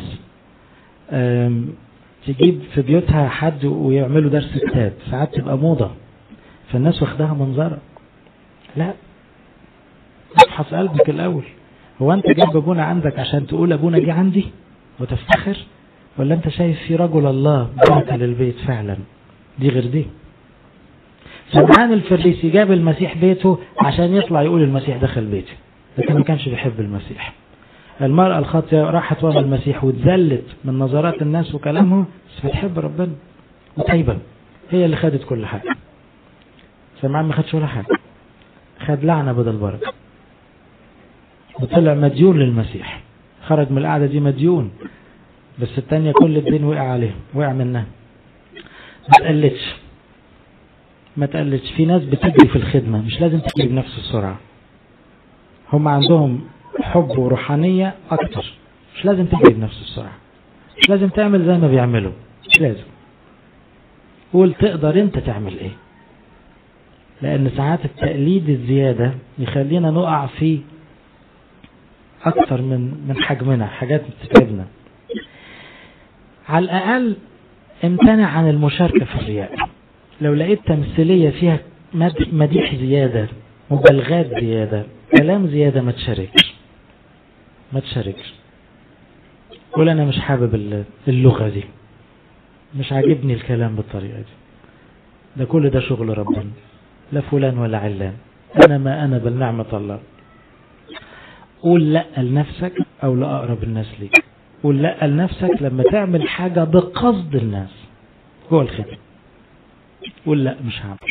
Speaker 1: تجيب في بيوتها حد ويعملوا درس كتاب ساعات تبقى موضة فالناس واخدها منظرة لا افحص قلبك الاول هو انت جايب ابونا عندك عشان تقول ابونا جه عندي وتفتخر ولا انت شايف في رجل الله بركة للبيت فعلا دي غير دي سمعان الفريسي جاب المسيح بيته عشان يطلع يقول المسيح دخل بيتي لكن ما كانش بيحب المسيح المرأة الخاطئة راحت ورا المسيح واتذلت من نظرات الناس وكلامهم بس بتحب ربنا وتايبة هي اللي خدت كل حاجة سمعان ما خدش ولا حاجة خد لعنة بدل بركة وطلع مديون للمسيح خرج من القعدة دي مديون بس التانية كل الدين وقع عليه وقع منها ما تقلتش ما تقلتش في ناس بتجري في الخدمة مش لازم تجري بنفس السرعة هم عندهم حب وروحانية أكتر مش لازم تجري بنفس السرعة مش لازم تعمل زي ما بيعملوا مش لازم قول تقدر انت تعمل ايه لان ساعات التقليد الزيادة يخلينا نقع في اكتر من من حجمنا حاجات بتتعبنا على الاقل امتنع عن المشاركة في الرياء لو لقيت تمثيلية فيها مديح زيادة مبالغات زيادة كلام زيادة ما تشاركش ما تشاركش قول انا مش حابب اللغة دي مش عاجبني الكلام بالطريقة دي ده كل ده شغل ربنا لا فلان ولا علان انا ما انا بل نعمة الله قول لا لنفسك او لأقرب الناس ليك قول لا لنفسك لما تعمل حاجة بقصد الناس جوه الخدمة قول لا مش هعمل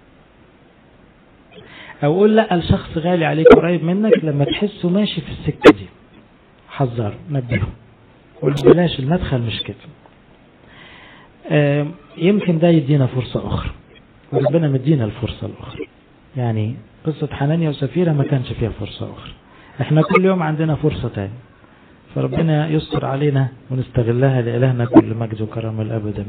Speaker 1: او قول لا لشخص غالي عليك قريب منك لما تحسه ماشي في السكة دي حذر نبهه قول بلاش المدخل مش كده يمكن ده يدينا فرصة أخرى وربنا مدينا الفرصة الأخرى يعني قصة حنانيا وسفيرة ما كانش فيها فرصة أخرى احنا كل يوم عندنا فرصة تاني فربنا يستر علينا ونستغلها لإلهنا كل مجد وكرم الأبد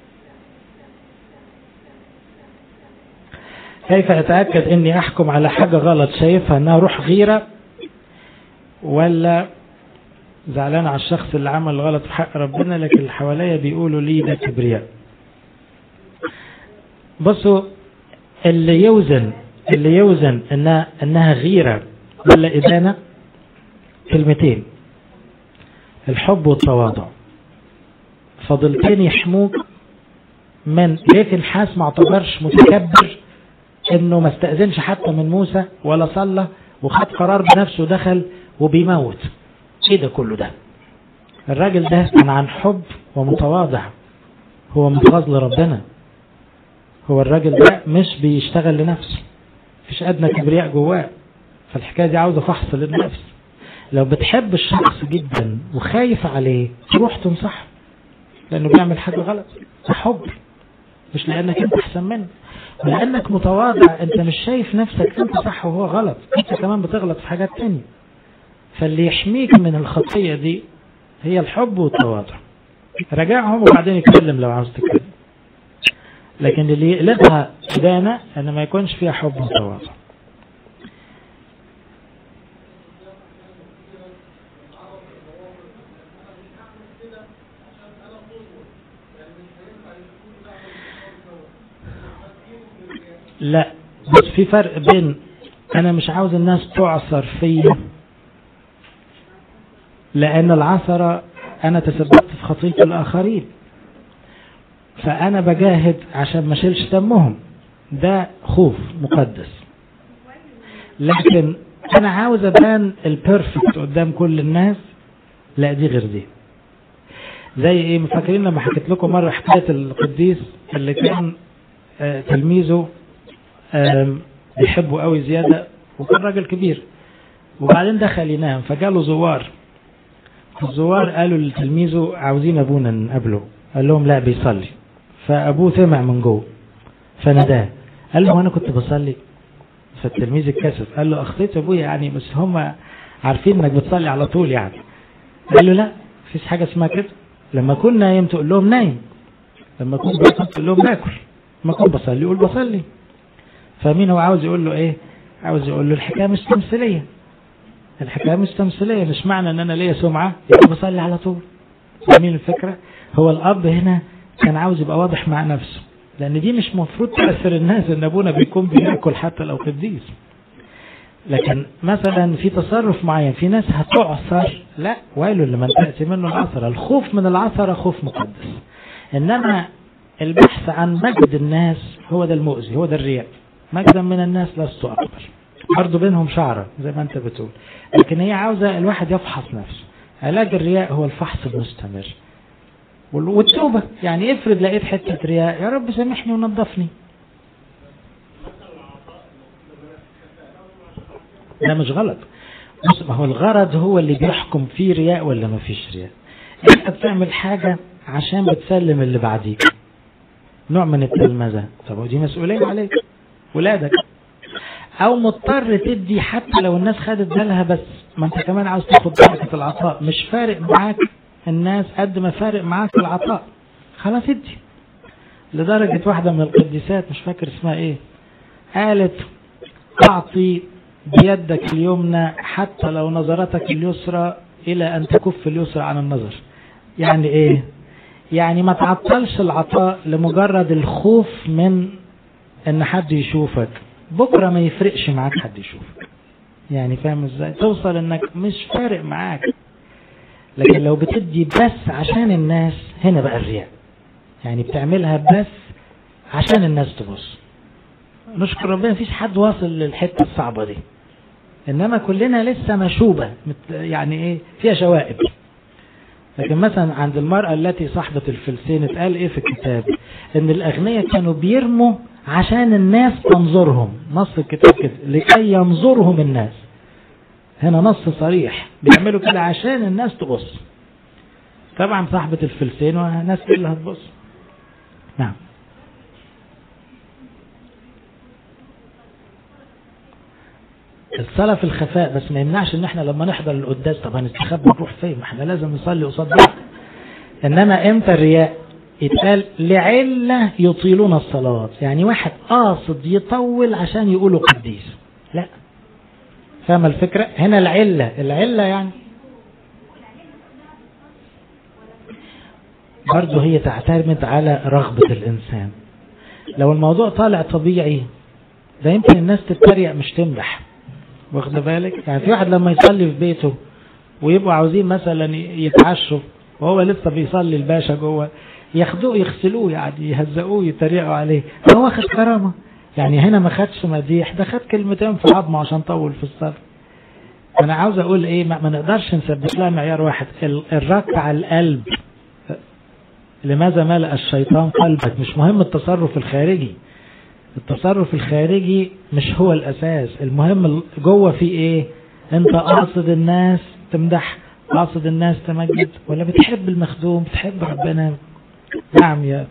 Speaker 1: كيف أتأكد أني أحكم على حاجة غلط شايفها أنها روح غيرة ولا زعلان على الشخص اللي عمل غلط في حق ربنا لكن اللي حواليا بيقولوا لي ده كبرياء بصوا اللي يوزن اللي يوزن انها انها غيرة ولا ادانة كلمتين الحب والتواضع فضلتين يحموك من ليه الحاس ما اعتبرش متكبر انه ما استأذنش حتى من موسى ولا صلى وخد قرار بنفسه دخل وبيموت ايه ده كله ده الراجل ده كان عن حب ومتواضع هو متغاظ لربنا هو الراجل ده مش بيشتغل لنفسه مفيش ادنى كبرياء جواه فالحكايه دي عاوزه فحص للنفس لو بتحب الشخص جدا وخايف عليه تروح تنصحه لانه بيعمل حاجه غلط حب مش لانك انت احسن منه لانك متواضع انت مش شايف نفسك انت صح وهو غلط انت كمان بتغلط في حاجات تانية فاللي يحميك من الخطية دي هي الحب والتواضع راجعهم وبعدين يتكلم لو عاوز تتكلم لكن اللي يقلبها دانة ان ما يكونش فيها حب وتواضع لا بس في فرق بين انا مش عاوز الناس تعصر فيا لان العثرة انا تسببت في خطية الاخرين فانا بجاهد عشان ما شيلش دمهم ده خوف مقدس لكن انا عاوز ابان البيرفكت قدام كل الناس لا دي غير دي زي ايه فاكرين لما حكيت لكم مره حكايه القديس اللي كان آه تلميذه بيحبه قوي زيادة وكان راجل كبير وبعدين دخل ينام فجاله زوار الزوار قالوا لتلميذه عاوزين ابونا نقابله قال لهم لا بيصلي فابوه سمع من جوه فناداه قال له انا كنت بصلي فالتلميذ اتكسف قال له اخطيت ابويا يعني بس هم عارفين انك بتصلي على طول يعني قال له لا مفيش حاجه اسمها كده لما اكون نايم تقول لهم نايم لما اكون باكل تقول لهم باكل لما اكون بصلي قول بصلي فمين هو عاوز يقول له ايه عاوز يقول له الحكايه مش تمثيليه الحكايه مش تمثيليه مش معنى ان انا ليا سمعه يبقى بصلي على طول فاهمين الفكره هو الاب هنا كان عاوز يبقى واضح مع نفسه لان دي مش مفروض تاثر الناس ان ابونا بيكون بياكل حتى لو قديس لكن مثلا في تصرف معين في ناس هتعثر لا ويل لمن تأتي منه العثرة الخوف من العثرة خوف مقدس إنما البحث عن مجد الناس هو ده المؤذي هو ده الرياء مجدا من الناس لست أقبل برضه بينهم شعرة زي ما أنت بتقول لكن هي عاوزة الواحد يفحص نفسه علاج الرياء هو الفحص المستمر والتوبة يعني افرض لقيت حتة رياء يا رب سامحني ونظفني ده مش غلط بص ما هو الغرض هو اللي بيحكم فيه رياء ولا ما فيش رياء انت بتعمل حاجة عشان بتسلم اللي بعديك نوع من التلمذة طب ودي مسؤولية عليك ولادك او مضطر تدي حتى لو الناس خدت بالها بس ما انت كمان عاوز تاخد بركة العطاء مش فارق معاك الناس قد ما فارق معاك العطاء خلاص ادي لدرجة واحدة من القديسات مش فاكر اسمها ايه قالت اعطي بيدك اليمنى حتى لو نظرتك اليسرى الى ان تكف اليسرى عن النظر يعني ايه يعني ما تعطلش العطاء لمجرد الخوف من ان حد يشوفك بكرة ما يفرقش معاك حد يشوفك يعني فاهم ازاي توصل انك مش فارق معاك لكن لو بتدي بس عشان الناس هنا بقى الرياء يعني بتعملها بس عشان الناس تبص نشكر ربنا مفيش حد واصل للحتة الصعبة دي انما كلنا لسه مشوبة يعني ايه فيها شوائب لكن مثلا عند المرأة التي صاحبة الفلسين اتقال ايه في الكتاب ان الاغنياء كانوا بيرموا عشان الناس تنظرهم نص الكتاب كده لكي ينظرهم الناس هنا نص صريح بيعملوا كده عشان الناس تبص طبعا صاحبة الفلسين والناس ايه اللي هتبص نعم الصلاة في الخفاء بس ما يمنعش ان احنا لما نحضر القداس طب هنستخبى نروح فين ما احنا لازم نصلي قصاد بعض انما امتى الرياء يتقال لعلة يطيلون الصلاة يعني واحد قاصد يطول عشان يقولوا قديس لا فاهم الفكرة هنا العلة العلة يعني برضه هي تعتمد على رغبة الإنسان لو الموضوع طالع طبيعي ده يمكن الناس تتريق مش تمدح واخد بالك يعني في واحد لما يصلي في بيته ويبقوا عاوزين مثلا يتعشوا وهو لسه بيصلي الباشا جوه ياخدوه يغسلوه يعني يهزقوه يتريقوا عليه هو واخد كرامة يعني هنا ما خدش مديح ده خد كلمتين في عظمه عشان طول في الصلاة انا عاوز اقول ايه ما نقدرش نثبت لها معيار واحد الرك على القلب لماذا ملأ الشيطان قلبك مش مهم التصرف الخارجي التصرف الخارجي مش هو الأساس المهم جوه في إيه أنت قاصد الناس تمدح قاصد الناس تمجد ولا بتحب المخدوم بتحب ربنا نعم يا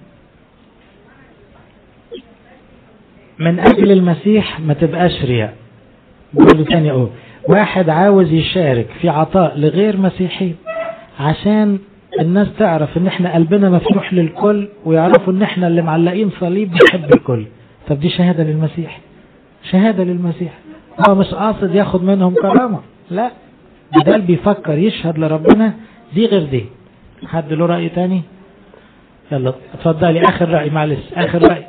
Speaker 1: من أجل المسيح ما تبقاش رياء بقول تاني أقول واحد عاوز يشارك في عطاء لغير مسيحي عشان الناس تعرف ان احنا قلبنا مفتوح للكل ويعرفوا ان احنا اللي معلقين صليب بنحب الكل طب دي شهادة للمسيح شهادة للمسيح هو مش قاصد ياخد منهم كرامة لا ده بيفكر يشهد لربنا دي غير دي حد له رأي تاني يلا اتفضلي اخر رأي معلش اخر رأي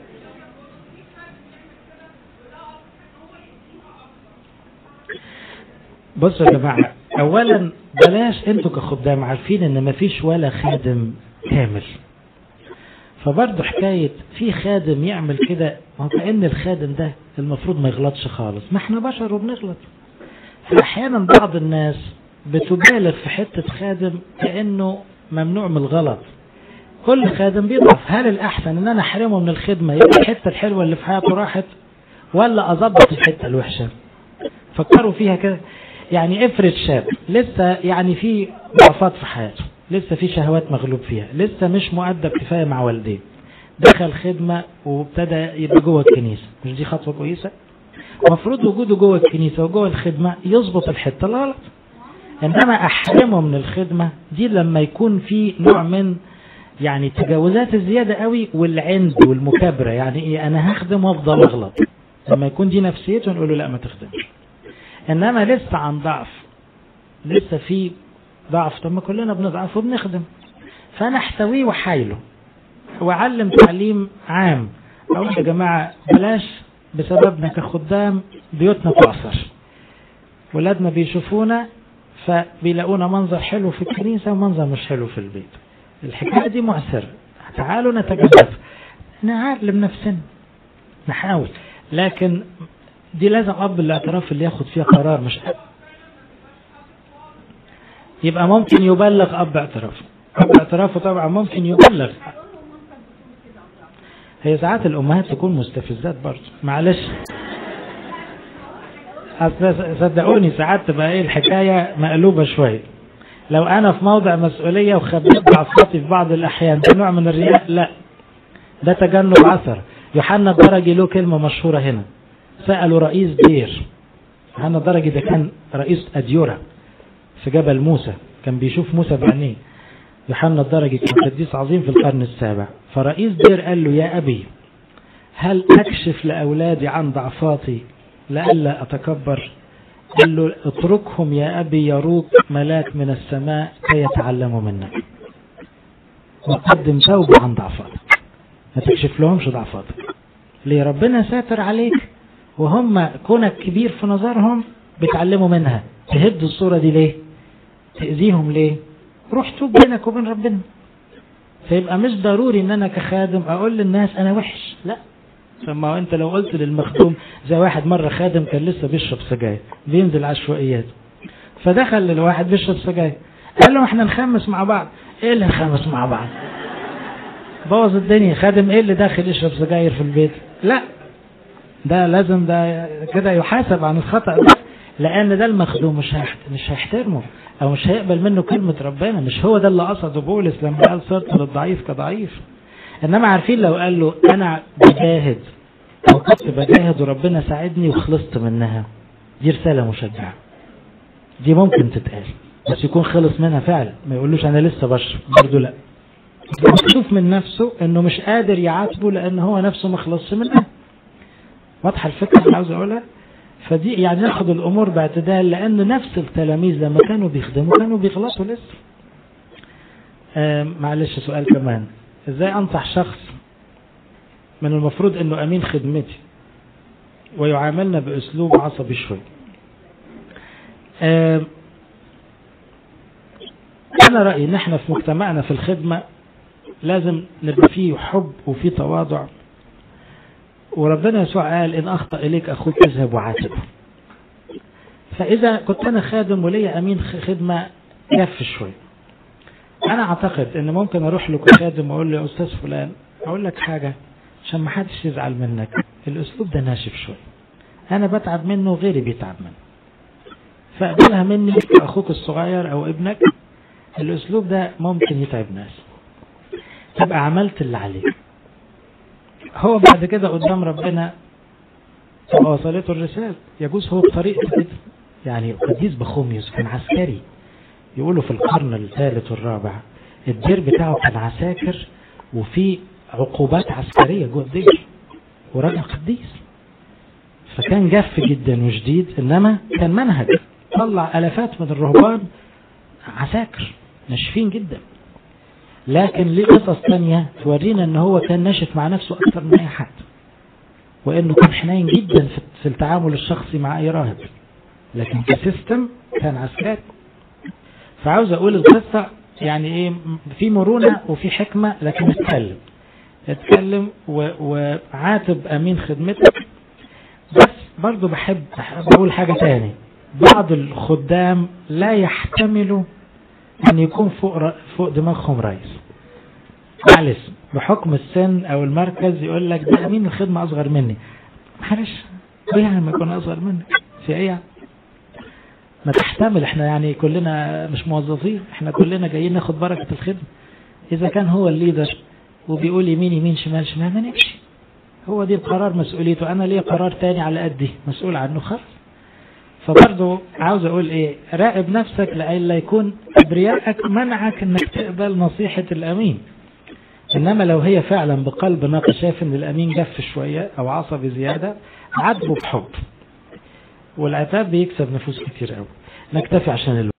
Speaker 1: بصوا يا جماعة اولا بلاش انتوا كخدام عارفين ان مفيش ولا خادم كامل فبرضه حكاية في خادم يعمل كده ما هو كأن الخادم ده المفروض ما يغلطش خالص ما احنا بشر وبنغلط فأحيانا بعض الناس بتبالغ في حتة خادم كأنه ممنوع من الغلط كل خادم بيضعف هل الأحسن ان انا احرمه من الخدمة يبقى الحتة الحلوة اللي في حياته راحت ولا اظبط الحتة الوحشة فكروا فيها كده يعني افرض شاب لسه يعني في ضعفات في حياته لسه في شهوات مغلوب فيها لسه مش مؤدب كفاية مع والديه دخل خدمة وابتدى يبقى جوه الكنيسة مش دي خطوة كويسة المفروض وجوده جوه الكنيسة وجوه الخدمة يظبط الحتة الغلط انما احرمه من الخدمة دي لما يكون في نوع من يعني تجاوزات الزيادة قوي والعند والمكابرة يعني ايه انا هخدم وافضل اغلط لما يكون دي نفسيته نقول له لا ما تخدمش انما لسه عن ضعف لسه في ضعف طب ما كلنا بنضعف وبنخدم فانا احتويه وحايله واعلم تعليم عام اقول يا جماعة بلاش بسببنا كخدام بيوتنا تعصر ولادنا بيشوفونا فبيلاقونا منظر حلو في الكنيسة ومنظر مش حلو في البيت الحكاية دي مؤثرة تعالوا نتجدد نعلم نفسنا نحاول لكن دي لازم اب الاعتراف اللي ياخد فيها قرار مش أب. يبقى ممكن يبلغ اب اعترافه اب اعترافه طبعا ممكن يبلغ هي ساعات الامهات تكون مستفزات برضه معلش صدقوني ساعات تبقى ايه الحكايه مقلوبه شويه لو انا في موضع مسؤوليه وخبيت ضعفاتي في بعض الاحيان ده نوع من الرياء لا ده تجنب عثر يوحنا الدرجي له كلمه مشهوره هنا سألوا رئيس دير يوحنا الدرجي ده كان رئيس أديورة في جبل موسى كان بيشوف موسى بعينيه يوحنا الدرجي كان قديس عظيم في القرن السابع فرئيس دير قال له يا أبي هل أكشف لأولادي عن ضعفاتي لئلا أتكبر قال له اتركهم يا أبي يروك ملاك من السماء كي يتعلموا منك وقدم توبة عن ضعفاتك ما تكشف لهمش ضعفاتك ليه ربنا ساتر عليك وهم كونك كبير في نظرهم بيتعلموا منها تهد الصورة دي ليه تأذيهم ليه روح توب بينك وبين ربنا فيبقى مش ضروري ان انا كخادم اقول للناس انا وحش لا فما انت لو قلت للمخدوم زي واحد مرة خادم كان لسه بيشرب سجاير بينزل عشوائيات فدخل للواحد بيشرب سجاير قال له احنا نخمس مع بعض ايه اللي نخمس مع بعض بوظ الدنيا خادم ايه اللي داخل يشرب سجاير في البيت لا ده لازم ده كده يحاسب عن الخطأ ده لأن ده المخدوم مش مش هيحترمه أو مش هيقبل منه كلمة ربنا مش هو ده اللي قصده بولس لما قال صرت للضعيف كضعيف انما عارفين لو قال له انا بجاهد او كنت بجاهد وربنا ساعدني وخلصت منها دي رسالة مشجعة دي ممكن تتقال بس يكون خلص منها فعلا ما يقولوش انا لسه بشرب برضه لا مكشوف من نفسه انه مش قادر يعاتبه لان هو نفسه ما خلصش منها واضحه الفكره اللي عاوز اقولها فدي يعني ناخد الامور باعتدال لان نفس التلاميذ لما كانوا بيخدموا كانوا بيغلطوا لسه آه معلش سؤال كمان ازاي انصح شخص من المفروض انه امين خدمتي ويعاملنا باسلوب عصبي شوي آه انا رايي ان احنا في مجتمعنا في الخدمه لازم نبقى فيه حب وفيه تواضع وربنا يسوع قال ان اخطا اليك اخوك اذهب وعاتبه فاذا كنت انا خادم ولي امين خدمه جف شوي انا اعتقد ان ممكن اروح له كخادم واقول له يا استاذ فلان اقول لك حاجه عشان ما حدش يزعل منك الاسلوب ده ناشف شوي انا بتعب منه وغيري بيتعب منه فاقبلها مني اخوك الصغير او ابنك الاسلوب ده ممكن يتعب ناس تبقى عملت اللي عليك هو بعد كده قدام ربنا تبقى وصلته الرسالة يجوز هو بطريقة كده يعني القديس بخوميوس كان عسكري يقولوا في القرن الثالث والرابع الدير بتاعه كان عساكر وفي عقوبات عسكرية جوه الدير وراجل قديس فكان جف جدا وشديد انما كان منهج طلع الافات من الرهبان عساكر ناشفين جدا لكن ليه قصص تانية تورينا ان هو كان ناشف مع نفسه اكثر من اي حد وانه كان حنين جدا في التعامل الشخصي مع اي راهب لكن كسيستم كان عسكري فعاوز اقول القصة يعني ايه في مرونة وفي حكمة لكن اتكلم اتكلم وعاتب امين خدمتك بس برضو بحب اقول حاجة تاني بعض الخدام لا يحتملوا ان يكون فوق فوق دماغهم رئيس معلش بحكم السن او المركز يقول لك ده امين الخدمه اصغر مني معلش ايه يعني ما يكون اصغر منك في ايه ما تحتمل احنا يعني كلنا مش موظفين احنا كلنا جايين ناخد بركه الخدمه اذا كان هو الليدر وبيقول يمين يمين شمال شمال ما نمشي هو دي القرار مسؤوليته انا ليه قرار تاني على قدي مسؤول عنه خلاص فبرضه عاوز اقول ايه راقب نفسك لئلا يكون ابريائك منعك انك تقبل نصيحة الامين انما لو هي فعلا بقلب نقي شايف ان الامين جف شوية او عصبي زيادة عاتبه بحب والعتاب بيكسب نفوس كتير قوي نكتفي عشان الوقت